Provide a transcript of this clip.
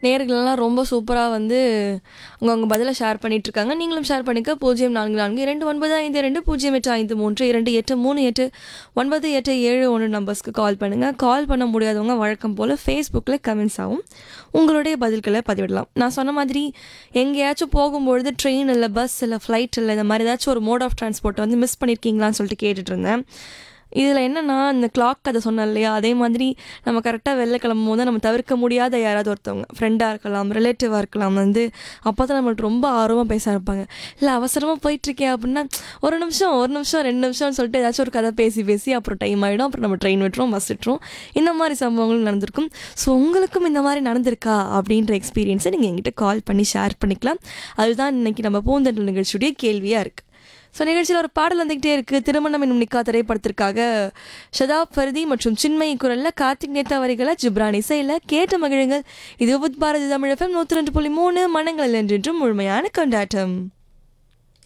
நேர்களெல்லாம் ரொம்ப சூப்பராக வந்து அவங்க பதிலை ஷேர் பண்ணிட்டு இருக்காங்க நீங்களும் ஷேர் பண்ணிக்க பூஜ்ஜியம் நான்கு நான்கு இரண்டு ஒன்பது ஐந்து ரெண்டு பூஜ்ஜியம் எட்டு ஐந்து மூன்று இரண்டு எட்டு மூணு எட்டு ஒன்பது எட்டு ஏழு ஒன்று நம்பர்ஸ்க்கு கால் பண்ணுங்கள் கால் பண்ண முடியாதவங்க வழக்கம் போல் ஃபேஸ்புக்கில் கமெண்ட்ஸ் ஆகும் உங்களுடைய பதில்களை பதிவிடலாம் நான் சொன்ன மாதிரி எங்கேயாச்சும் போகும்பொழுது ட்ரெயின் இல்லை பஸ் இல்லை ஃப்ளைட் இல்லை இந்த மாதிரி ஏதாச்சும் ஒரு மோட் ஆஃப் டிரான்ஸ்போர்ட்டை வந்து மிஸ் பண்ணியிருக்கீங்களான்னு சொல்லிட்டு கேட்டுட்டு இருந்தேன் இதில் என்னென்னா இந்த கிளாக் கதை சொன்னேன் இல்லையா அதே மாதிரி நம்ம கரெக்டாக வெளில கிளம்பும் போது நம்ம தவிர்க்க முடியாத யாராவது ஒருத்தவங்க ஃப்ரெண்டாக இருக்கலாம் ரிலேட்டிவாக இருக்கலாம் வந்து அப்போ தான் நம்மளுக்கு ரொம்ப ஆர்வமாக பேச இருப்பாங்க இல்லை அவசரமாக போயிட்டுருக்கேன் அப்படின்னா ஒரு நிமிஷம் ஒரு நிமிஷம் ரெண்டு நிமிஷம்னு சொல்லிட்டு ஏதாச்சும் ஒரு கதை பேசி பேசி அப்புறம் டைம் ஆகிடும் அப்புறம் நம்ம ட்ரெயின் விட்டுரும் பஸ் விட்டுரும் இந்த மாதிரி சம்பவங்கள் நடந்திருக்கும் ஸோ உங்களுக்கும் இந்த மாதிரி நடந்திருக்கா அப்படின்ற எக்ஸ்பீரியன்ஸை நீங்கள் எங்கிட்ட கால் பண்ணி ஷேர் பண்ணிக்கலாம் அதுதான் இன்னைக்கு நம்ம பூந்தெண்டல் நிகழ்ச்சியுடைய கேள்வியாக இருக்குது ஸோ நிகழ்ச்சியில் ஒரு பாடல் வந்துக்கிட்டே இருக்குது திருமணம் என்னும் நிக்கா திரைப்படத்திற்காக ஷதாப் ஃபர்தி மற்றும் சின்மயி குரலில் கார்த்திக் நேத்தா வரிகளை ஜிப்ரான் இசையில் கேட்ட மகிழுங்கள் இது உபத் பாரதி தமிழ் எஃப்எம் நூற்றி ரெண்டு புள்ளி மூணு மனங்கள் என்றென்றும் முழுமையான கொண்டாட்டம்